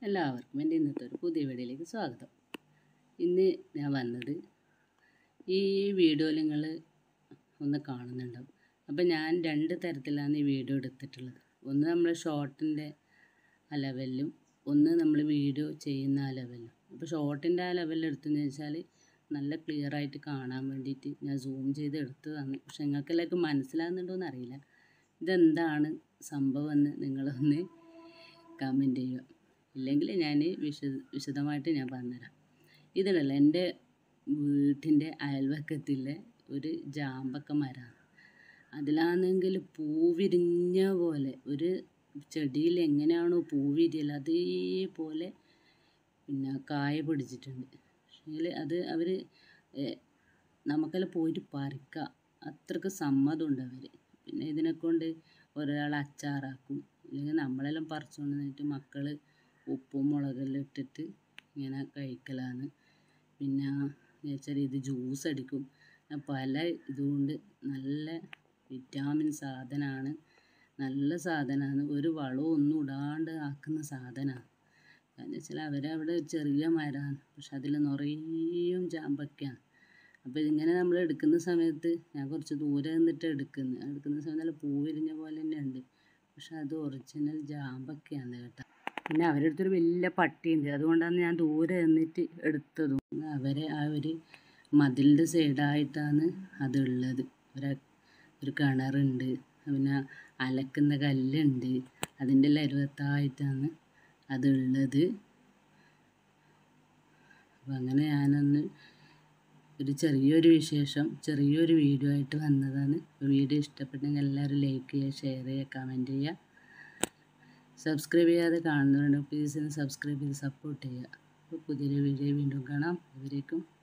എല്ലാവർക്കും എൻ്റെ ഇന്നത്തെ ഒരു പുതിയ വീഡിയോയിലേക്ക് സ്വാഗതം ഇന്ന് ഞാൻ വന്നത് ഈ വീഡിയോയിൽ നിങ്ങൾ ഒന്ന് കാണുന്നുണ്ടാവും അപ്പോൾ ഞാൻ രണ്ട് തരത്തിലാണ് ഈ വീഡിയോ എടുത്തിട്ടുള്ളത് ഒന്ന് നമ്മൾ ഷോർട്ടിൻ്റെ ആ ലെവലിലും ഒന്ന് നമ്മൾ വീഡിയോ ചെയ്യുന്ന ആ ലെവലിലും അപ്പോൾ ഷോർട്ടിൻ്റെ ആ ലെവലിൽ എടുത്തെന്ന് വെച്ചാൽ നല്ല ക്ലിയർ ആയിട്ട് കാണാൻ വേണ്ടിയിട്ട് ഞാൻ സൂം ചെയ്ത് എടുത്തതാണ് പക്ഷെ നിങ്ങൾക്കെല്ലാവർക്കും മനസ്സിലാകുന്നുണ്ടോയെന്ന് അറിയില്ല ഇതെന്താണ് സംഭവം എന്ന് നിങ്ങളൊന്ന് കമൻറ്റ് ചെയ്യുക ഇല്ലെങ്കിൽ ഞാൻ വിശ വിശദമായിട്ട് ഞാൻ പറഞ്ഞുതരാം ഇതിലല്ല എൻ്റെ വീട്ടിൻ്റെ അയൽവക്കത്തിലെ ഒരു ജാമ്പക്ക മരമാണ് അതിലാണെങ്കിൽ പൂ വിരിഞ്ഞ പോലെ ഒരു ചെടിയിൽ എങ്ങനെയാണോ പൂ വിരിയൽ അതേപോലെ പിന്നെ കായ പിടിച്ചിട്ടുണ്ട് പക്ഷേ അത് അവർ നമുക്കെല്ലാം പോയിട്ട് പറിക്കുക അത്രക്ക് സമ്മതമുണ്ട് അവർ പിന്നെ ഇതിനെക്കൊണ്ട് ഒരാൾ അച്ചാറാക്കും അല്ലെങ്കിൽ നമ്മളെല്ലാം പറിച്ചുകൊണ്ട് വന്നിട്ട് മക്കൾ ഉപ്പും മുളകെല്ലാം ഇട്ടിട്ട് ഇങ്ങനെ കഴിക്കലാണ് പിന്നെ വെച്ചാൽ ഇത് ജ്യൂസ് അടിക്കും പല ഇതുകൊണ്ട് നല്ല വിറ്റാമിൻ സാധനമാണ് നല്ല സാധനമാണ് ഒരു വളവും ഒന്നും ഇടാണ്ട് ആക്കുന്ന സാധനമാണ് കാരണം വെച്ചാൽ അവരവിടെ ചെറിയ മരമാണ് പക്ഷെ അതിൽ നിറയും ചാമ്പക്കയാണ് അപ്പോൾ ഇതിങ്ങനെ നമ്മൾ എടുക്കുന്ന സമയത്ത് ഞാൻ കുറച്ച് ദൂരെ നിന്നിട്ട് എടുക്കുന്നത് എടുക്കുന്ന സമയത്ത് നല്ല പൂ വിരിഞ്ഞ പോലെ തന്നെ ഉണ്ട് പക്ഷെ അത് ഒറിജിനൽ ജാമ്പക്കയാണ് കേട്ടോ പിന്നെ അവരുടെ അടുത്തൊരു വലിയ പട്ടിയുണ്ട് അതുകൊണ്ടാണ് ഞാൻ ദൂരെ നിന്നിട്ട് എടുത്തതും അവരെ ആ ഒരു മതിലിൻ്റെ സൈഡായിട്ടാണ് അതുള്ളത് ഒരു ഒരു കിണറുണ്ട് പിന്നെ അലക്കുന്ന കല്ലുണ്ട് അതിൻ്റെ എല്ലാം അരുവത്തായിട്ടാണ് അതുള്ളത് അപ്പം അങ്ങനെ ഞാനൊന്ന് ഒരു ചെറിയൊരു വിശേഷം ചെറിയൊരു വീഡിയോ ആയിട്ട് വന്നതാണ് വീഡിയോ ഇഷ്ടപ്പെട്ടെങ്കിൽ എല്ലാവരും ലൈക്ക് ചെയ്യുക ഷെയർ ചെയ്യുക കമൻറ്റ് ചെയ്യുക സബ്സ്ക്രൈബ് ചെയ്യാതെ കാണുന്നവരുണ്ട് പ്ലീസ് ഒന്ന് സബ്സ്ക്രൈബ് ചെയ്ത് സപ്പോർട്ട് ചെയ്യുക അപ്പോൾ പുതിയൊരു വീഡിയോ വീണ്ടും കാണാം അതുവരേക്കും